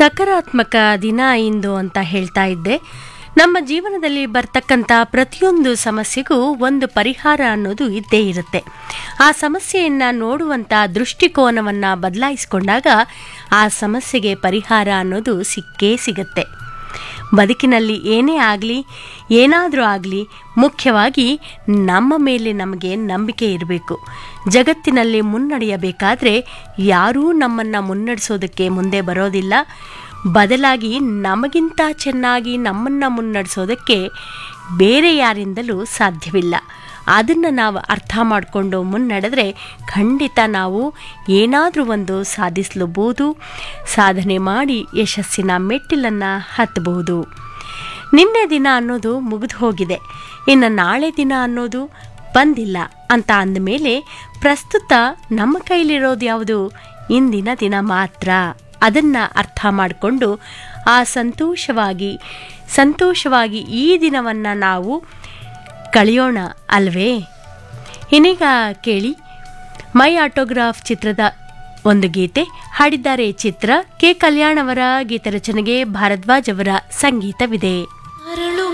ಸಕಾರಾತ್ಮಕ ದಿನ ಇಂದು ಅಂತ ಹೇಳ್ತಾ ಇದ್ದೆ ನಮ್ಮ ಜೀವನದಲ್ಲಿ ಬರ್ತಕ್ಕಂಥ ಪ್ರತಿಯೊಂದು ಸಮಸ್ಯೆಗೂ ಒಂದು ಪರಿಹಾರ ಅನ್ನೋದು ಇದ್ದೇ ಇರುತ್ತೆ ಆ ಸಮಸ್ಯೆಯನ್ನು ನೋಡುವಂಥ ದೃಷ್ಟಿಕೋನವನ್ನು ಬದಲಾಯಿಸಿಕೊಂಡಾಗ ಆ ಸಮಸ್ಯೆಗೆ ಪರಿಹಾರ ಅನ್ನೋದು ಸಿಕ್ಕೇ ಸಿಗತ್ತೆ ಬದುಕಿನಲ್ಲಿ ಏನೇ ಆಗಲಿ ಏನಾದರೂ ಆಗಲಿ ಮುಖ್ಯವಾಗಿ ನಮ್ಮ ಮೇಲೆ ನಮಗೆ ನಂಬಿಕೆ ಇರಬೇಕು ಜಗತ್ತಿನಲ್ಲಿ ಮುನ್ನಡೆಯಬೇಕಾದ್ರೆ ಯಾರೂ ನಮ್ಮನ್ನು ಮುನ್ನಡೆಸೋದಕ್ಕೆ ಮುಂದೆ ಬರೋದಿಲ್ಲ ಬದಲಾಗಿ ನಮಗಿಂತ ಚೆನ್ನಾಗಿ ನಮ್ಮನ್ನು ಮುನ್ನಡೆಸೋದಕ್ಕೆ ಬೇರೆ ಯಾರಿಂದಲೂ ಸಾಧ್ಯವಿಲ್ಲ ಅದನ್ನು ನಾವು ಅರ್ಥ ಮಾಡಿಕೊಂಡು ಮುನ್ನಡೆದ್ರೆ ಖಂಡಿತ ನಾವು ಏನಾದರೂ ಒಂದು ಸಾಧಿಸಲೂಬಹುದು ಸಾಧನೆ ಮಾಡಿ ಯಶಸ್ಸಿನ ಮೆಟ್ಟಿಲನ್ನು ಹತ್ತಬಹುದು ನಿನ್ನೆ ದಿನ ಅನ್ನೋದು ಮುಗಿದು ಹೋಗಿದೆ ಇನ್ನು ನಾಳೆ ದಿನ ಅನ್ನೋದು ಬಂದಿಲ್ಲ ಅಂತ ಅಂದಮೇಲೆ ಪ್ರಸ್ತುತ ನಮ್ಮ ಕೈಲಿರೋದು ಯಾವುದು ಇಂದಿನ ದಿನ ಮಾತ್ರ ಅದನ್ನು ಅರ್ಥ ಮಾಡಿಕೊಂಡು ಆ ಸಂತೋಷವಾಗಿ ಸಂತೋಷವಾಗಿ ಈ ದಿನವನ್ನು ನಾವು ಕಳೆಯೋಣ ಅಲ್ವೇ ಇನ್ನೀಗ ಕೇಳಿ ಮೈ ಆಟೋಗ್ರಾಫ್ ಚಿತ್ರದ ಒಂದು ಗೀತೆ ಹಾಡಿದ್ದಾರೆ ಚಿತ್ರ ಕೆ ಕಲ್ಯಾಣ್ ಅವರ ಗೀತರಚನೆಗೆ ಭಾರದ್ವಾಜ್ ಅವರ ಸಂಗೀತವಿದೆ